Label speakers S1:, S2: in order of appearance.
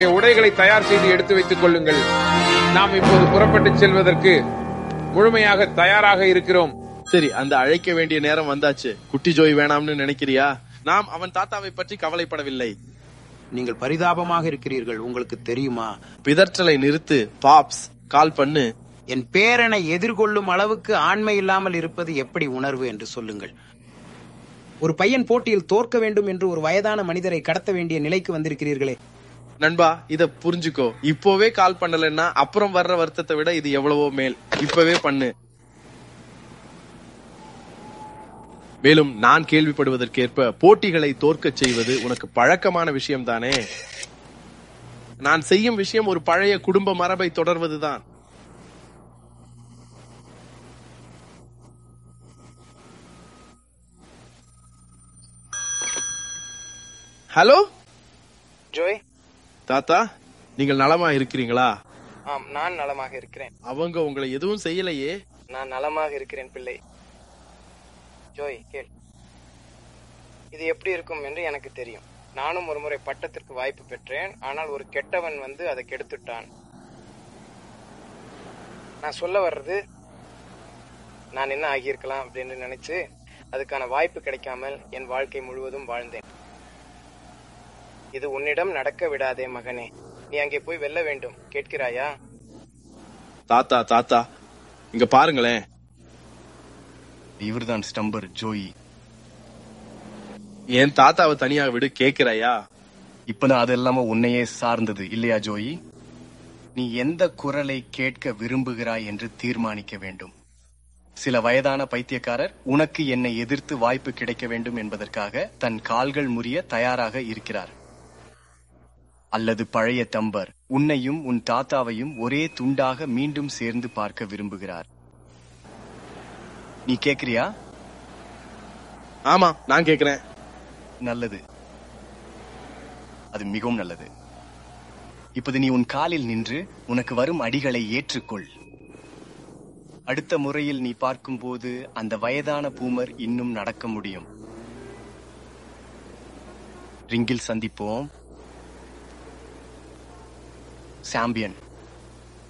S1: உடைகளை தயார் செய்து எடுத்து வைத்துக் கொள்ளுங்கள் நாம் இப்போது புறப்பட்டு செல்வதற்கு முழுமையாக தயாராக இருக்கிறோம்
S2: சரி அந்த அழைக்க வேண்டிய நேரம் வந்தாச்சு குட்டி ஜோய் வேணாம்னு நினைக்கிறியா நாம் அவன் தாத்தாவை பற்றி கவலைப்படவில்லை
S3: நீங்கள் பரிதாபமாக இருக்கிறீர்கள் உங்களுக்கு தெரியுமா
S2: பிதற்றலை நிறுத்து பாப்ஸ் கால் பண்ணு
S3: என் பேரனை எதிர்கொள்ளும் அளவுக்கு ஆண்மை இல்லாமல் இருப்பது எப்படி உணர்வு என்று சொல்லுங்கள் ஒரு பையன் போட்டியில் தோற்க வேண்டும் என்று ஒரு வயதான மனிதரை கடத்த வேண்டிய நிலைக்கு வந்திருக்கிறீர்களே
S2: நண்பா இத புரிஞ்சுக்கோ இப்போவே கால் பண்ணலன்னா அப்புறம் வர்ற வருத்தத்தை விட இது எவ்வளவோ மேல் இப்பவே பண்ணு மேலும் நான் கேள்விப்படுவதற்கேற்ப போட்டிகளை தோற்கச் செய்வது உனக்கு பழக்கமான விஷயம் தானே நான் செய்யும் விஷயம் ஒரு பழைய குடும்ப மரபை தொடர்வதுதான் ஹலோ
S4: ஜோய்
S2: தாத்தா நீங்கள் நலமா இருக்கிறீங்களா
S4: ஆம் நான் நலமாக இருக்கிறேன்
S2: அவங்க உங்களை எதுவும் செய்யலையே
S4: நான் நலமாக இருக்கிறேன் பிள்ளை ஜோய் கேள் இது எப்படி இருக்கும் என்று எனக்கு தெரியும் நானும் ஒரு முறை பட்டத்திற்கு வாய்ப்பு பெற்றேன் ஆனால் ஒரு கெட்டவன் வந்து அதை கெடுத்துட்டான் நான் சொல்ல வர்றது நான் என்ன ஆகியிருக்கலாம் அப்படின்னு நினைச்சு அதுக்கான வாய்ப்பு கிடைக்காமல் என் வாழ்க்கை முழுவதும் வாழ்ந்தேன் இது உன்னிடம் நடக்க விடாதே மகனே நீ அங்கே போய் வெல்ல வேண்டும் கேட்கிறாயா
S2: தாத்தா தாத்தா இங்க பாருங்களேன்
S5: இவர்தான் ஸ்டம்பர் ஜோயி
S2: என் தாத்தாவை தனியாக விடு கேக்குறாயா
S5: இப்பதான் அது எல்லாமே உன்னையே சார்ந்தது இல்லையா ஜோயி நீ எந்த குரலை கேட்க விரும்புகிறாய் என்று தீர்மானிக்க வேண்டும் சில வயதான பைத்தியக்காரர் உனக்கு என்னை எதிர்த்து வாய்ப்பு கிடைக்க வேண்டும் என்பதற்காக தன் கால்கள் முறிய தயாராக இருக்கிறார் அல்லது பழைய தம்பர் உன்னையும் உன் தாத்தாவையும் ஒரே துண்டாக மீண்டும் சேர்ந்து பார்க்க விரும்புகிறார் நீ கேக்குறியா
S2: ஆமா நான் கேக்குறேன்
S5: நல்லது அது மிகவும் நல்லது இப்போது நீ உன் காலில் நின்று உனக்கு வரும் அடிகளை ஏற்றுக்கொள் அடுத்த முறையில் நீ பார்க்கும்போது அந்த வயதான பூமர் இன்னும் நடக்க முடியும் ரிங்கில் சந்திப்போம் சாம்பியன்